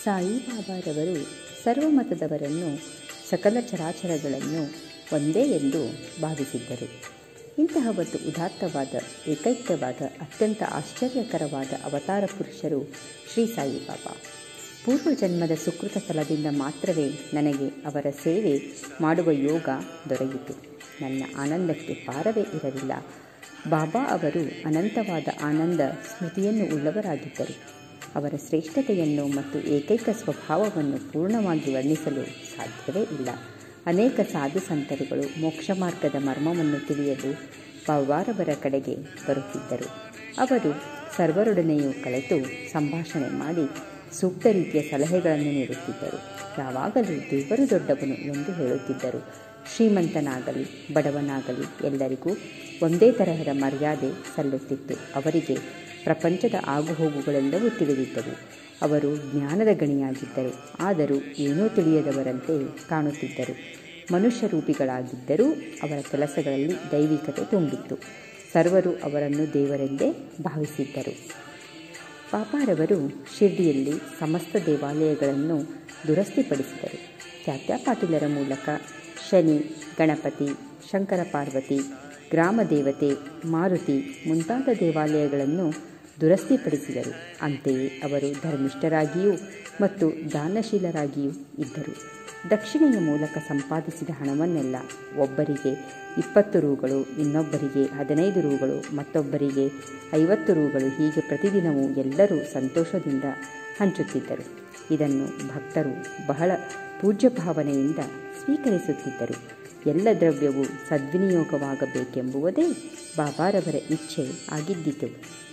ಸಾಯಿಬಾಬಾರವರು ಸರ್ವಮತದವರನ್ನು ಸಕಲ ಚರಾಚರಗಳನ್ನು ಒಂದೇ ಎಂದು ಭಾವಿಸಿದ್ದರು ಇಂತಹ ಒಂದು ಉದಾತ್ತವಾದ ಏಕೈಕ್ಯವಾದ ಅತ್ಯಂತ ಆಶ್ಚರ್ಯಕರವಾದ ಅವತಾರ ಪುರುಷರು ಶ್ರೀ ಸಾಯಿಬಾಬಾ ಪೂರ್ವಜನ್ಮದ ಸುಕೃತ ಫಲದಿಂದ ಮಾತ್ರವೇ ನನಗೆ ಅವರ ಸೇವೆ ಮಾಡುವ ಯೋಗ ದೊರೆಯಿತು ನನ್ನ ಆನಂದಕ್ಕೆ ಪಾರವೇ ಇರಲಿಲ್ಲ ಬಾಬಾ ಅವರು ಅನಂತವಾದ ಆನಂದ ಸ್ಮೃತಿಯನ್ನು ಉಳ್ಳವರಾಗಿದ್ದರು ಅವರ ಶ್ರೇಷ್ಠತೆಯನ್ನು ಮತ್ತು ಏಕೈಕ ಸ್ವಭಾವವನ್ನು ಪೂರ್ಣವಾಗಿ ವರ್ಣಿಸಲು ಸಾಧ್ಯವೇ ಇಲ್ಲ ಅನೇಕ ಸಾಧು ಸಂತರುಗಳು ಮೋಕ್ಷ ಮಾರ್ಗದ ಮರ್ಮವನ್ನು ತಿಳಿಯಲು ಬಾಬಾರವರ ಕಡೆಗೆ ಬರುತ್ತಿದ್ದರು ಅವರು ಸರ್ವರೊಡನೆಯೂ ಕಲೆತು ಸಂಭಾಷಣೆ ಮಾಡಿ ಸೂಕ್ತ ರೀತಿಯ ಸಲಹೆಗಳನ್ನು ನೀಡುತ್ತಿದ್ದರು ಯಾವಾಗಲೂ ದೇವರು ದೊಡ್ಡವನು ಎಂದು ಹೇಳುತ್ತಿದ್ದರು ಶ್ರೀಮಂತನಾಗಲಿ ಬಡವನಾಗಲಿ ಎಲ್ಲರಿಗೂ ಒಂದೇ ತರಹದ ಮರ್ಯಾದೆ ಸಲ್ಲುತ್ತಿತ್ತು ಅವರಿಗೆ ಪ್ರಪಂಚದ ಆಗುಹೋಗುಗಳೆಲ್ಲವೂ ತಿಳಿದಿದ್ದವು ಅವರು ಜ್ಞಾನದ ಗಣಿಯಾಗಿದ್ದರು ಆದರೂ ಏನೂ ತಿಳಿಯದವರಂತೆ ಕಾಣುತ್ತಿದ್ದರು ಮನುಷ್ಯ ರೂಪಿಗಳಾಗಿದ್ದರೂ ಅವರ ಕೆಲಸಗಳಲ್ಲಿ ದೈವಿಕತೆ ತುಂಬಿತ್ತು ಸರ್ವರು ಅವರನ್ನು ದೇವರೆಂದೇ ಭಾವಿಸಿದ್ದರು ಪಾಪಾರವರು ಶಿರ್ಡಿಯಲ್ಲಿ ಸಮಸ್ತ ದೇವಾಲಯಗಳನ್ನು ದುರಸ್ತಿಪಡಿಸಿದರು ತ್ಯಾತ್ಯ ಪಾಟೀಲರ ಮೂಲಕ ಶನಿ ಗಣಪತಿ ಶಂಕರ ಪಾರ್ವತಿ ಗ್ರಾಮ ದೇವತೆ ಮಾರುತಿ ಮುಂತಾದ ದೇವಾಲಯಗಳನ್ನು ದುರಸ್ತಿಪಡಿಸಿದರು ಅಂತೆಯೇ ಅವರು ಧರ್ಮಿಷ್ಠರಾಗಿಯೂ ಮತ್ತು ದಾನಶೀಲರಾಗಿಯೂ ಇದ್ದರು ದಕ್ಷಿಣೆಯ ಮೂಲಕ ಸಂಪಾದಿಸಿದ ಹಣವನ್ನೆಲ್ಲ ಒಬ್ಬರಿಗೆ ಇಪ್ಪತ್ತು ರೂಗಳು ಇನ್ನೊಬ್ಬರಿಗೆ ಹದಿನೈದು ರೂಗಳು ಮತ್ತೊಬ್ಬರಿಗೆ ಐವತ್ತು ರೂಗಳು ಹೀಗೆ ಪ್ರತಿದಿನವೂ ಎಲ್ಲರೂ ಸಂತೋಷದಿಂದ ಹಂಚುತ್ತಿದ್ದರು ಇದನ್ನು ಭಕ್ತರು ಬಹಳ ಪೂಜ್ಯ ಭಾವನೆಯಿಂದ ಸ್ವೀಕರಿಸುತ್ತಿದ್ದರು ಎಲ್ಲ ದ್ರವ್ಯವು ಸದ್ವಿನಿಯೋಗವಾಗಬೇಕೆಂಬುವುದೇ ಬಾಬಾರವರ ಇಚ್ಛೆ ಆಗಿದ್ದಿತು